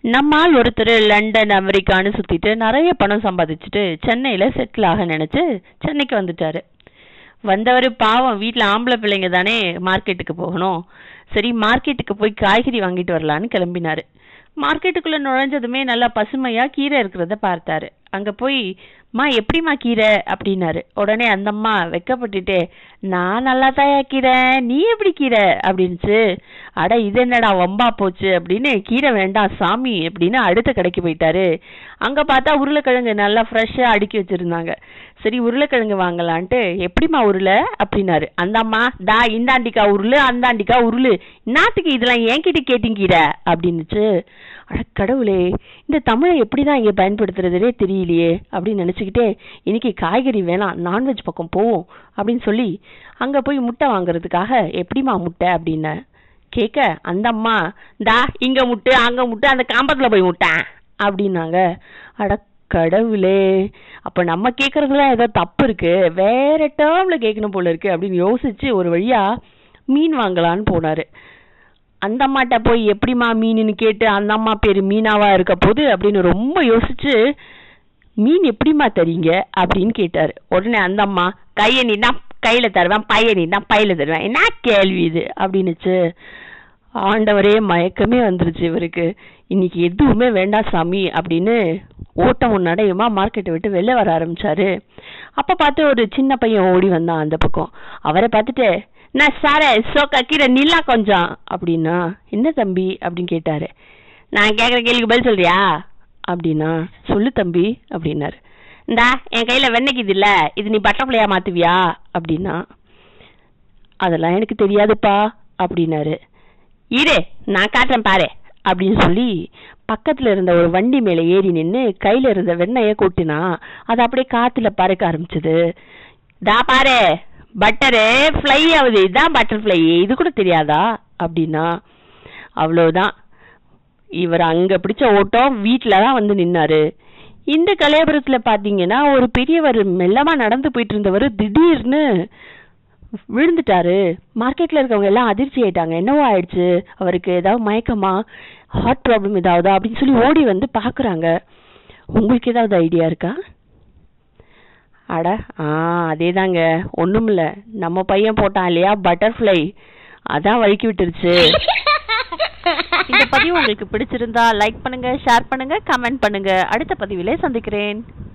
நம்மால் ஒருத்தர் லண்டன் அமெரிக்கான்னு சுத்திட்டு நிறைய பணம் சம்பாதிச்சுட்டு சென்னையில செட்டில் ஆக நினைச்சு சென்னைக்கு வந்துட்டாரு வந்தவர் பாவம் வீட்ல ஆம்பளை பிள்ளைங்க தானே மார்க்கெட்டுக்கு போகணும் சரி மார்க்கெட்டுக்கு போய் காய்கறி வாங்கிட்டு வரலான்னு கிளம்பினாரு மார்க்கெட்டுக்குள்ள நுழைஞ்சதுமே நல்லா பசுமையா கீரை இருக்கிறத பார்த்தாரு அங்க போய் மா எப்படிம்மா கீரை அப்படின்னாரு உடனே அந்த அம்மா வெக்கப்பட்டுட்டே நான் நல்லா கீரை நீ எப்படி கீரை அப்படின்னுச்சு அட இது என்னடா வம்பா போச்சு அப்படின்னு கீரை வேண்டாம் சாமி அப்படின்னு அடுத்த கடைக்கு போயிட்டாரு அங்க பார்த்தா உருளைக்கிழங்கு நல்லா ஃப்ரெஷ்ஷா அடுக்கி வச்சிருந்தாங்க சரி உருளைக்கிழங்கு வாங்கலான்ட்டு எப்படிம்மா உருளை அப்படின்னாரு அந்த அம்மா டா இந்தாண்டிக்கா உருளு அந்தாண்டிக்கா உருளு நாட்டுக்கு இதெல்லாம் என்கிட்ட கேட்டீங்கீர அப்படின்னுச்சு அட கடவுளே இந்த தமிழை எப்படிதான் இங்க பயன்படுத்துறதுனே தெரியலையே அப்படின்னு நினைச்சுக்கிட்டே இன்னைக்கு காய்கறி வேணாம் நான்வெஜ் பக்கம் போவோம் அப்படின்னு சொல்லி அங்க போய் முட்டை வாங்குறதுக்காக எப்படிம்மா முட்டை அப்படின்னு கேட்க அந்த அம்மா டா இங்க முட்டு அங்க முட்டு அந்த காம்பத்துல போய் முட்டேன் அப்படின்னாங்க அட கடவுளே அப்ப நம்ம கேக்குறதுல ஏதோ தப்பு இருக்கு வேற டேர்ம்ல கேட்கணும் போல இருக்கு அப்படின்னு யோசிச்சு ஒரு வழியா மீன் வாங்கலான்னு போனாரு அந்த அம்மாட்ட போய் எப்படிம்மா மீனுன்னு கேட்டு அந்த அம்மா பேரு மீனாவா இருக்க போது அப்படின்னு ரொம்ப யோசிச்சு மீன் எப்படிம்மா தரீங்க அப்படின்னு கேட்டாரு உடனே அந்த அம்மா கையை நீனா கையில தருவேன் பைய நீனா பையில தருவேன் என்ன கேள்வி இது அப்படின்னுச்சு ஆண்டவரே மயக்கமே வந்துருச்சு இவருக்கு இன்னைக்கு எதுவுமே வேண்டாம் சாமி அப்படின்னு ஓட்டம் நடையுமா மார்க்கெட்டை விட்டு வெளில வர ஆரம்பிச்சாரு அப்ப பார்த்து ஒரு சின்ன பையன் ஓடி வந்தான் அந்த பக்கம் அவரை பார்த்துட்டு நான் சார சோக்கா கீரை நில்லா கொஞ்சம் அப்படின்னா என்ன தம்பி அப்படின்னு கேட்டாரு நான் கேக்குற கேள்விக்கு பதில் சொல்றியா அப்படின்னா சொல்லு தம்பி அப்படின்னாரு இந்தா என் கையில வெண்ணெய்க்குது இல்ல இது நீ பட்டர்ஃப்ளையா மாத்துவியா அப்படின்னா அதெல்லாம் எனக்கு தெரியாதுப்பா அப்படின்னாரு இரு நான் காட்டுறேன் பாரு அப்படின்னு சொல்லி பக்கத்துல இருந்த ஒரு வண்டி மேல ஏறி நின்னு கையில இருந்த வெண்ணெய கொட்டினா அது அப்படியே காத்துல பறக்க ஆரம்பிச்சது தா பாரு பட்டரு ஃப்ளை ஆகுது இதுதான் பட்டர்ஃப்ளை இது கூட தெரியாதா அப்படின்னா அவ்வளவுதான் இவர் அங்க பிடிச்ச ஓட்டம் வீட்டுல தான் வந்து நின்னாரு இந்த கலையபுரத்துல பாத்தீங்கன்னா ஒரு பெரியவர் மெல்லமா நடந்து போயிட்டு இருந்தவர் திடீர்னு விழுந்துட்டாரு மார்க்கெட்ல இருக்கவங்க எல்லாம் அதிர்ச்சி ஆயிட்டாங்க என்னவோ ஆயிடுச்சு அவருக்கு ஏதாவது மயக்கமா ஹார்ட் ப்ராப்ளம் ஏதாவதா அப்படின்னு சொல்லி ஓடி வந்து பாக்குறாங்க உங்களுக்கு ஏதாவது ஐடியா இருக்கா அட ஆ அதேதாங்க ஒண்ணுமில்ல நம்ம பையன் போட்டான் இல்லையா பட்டர்ஃப்ளை அதான் வழுக்கி விட்டுருச்சு இந்த பதிவு உங்களுக்கு பிடிச்சிருந்தா லைக் பண்ணுங்க ஷேர் பண்ணுங்க கமெண்ட் பண்ணுங்க அடுத்த பதிவிலே சந்திக்கிறேன்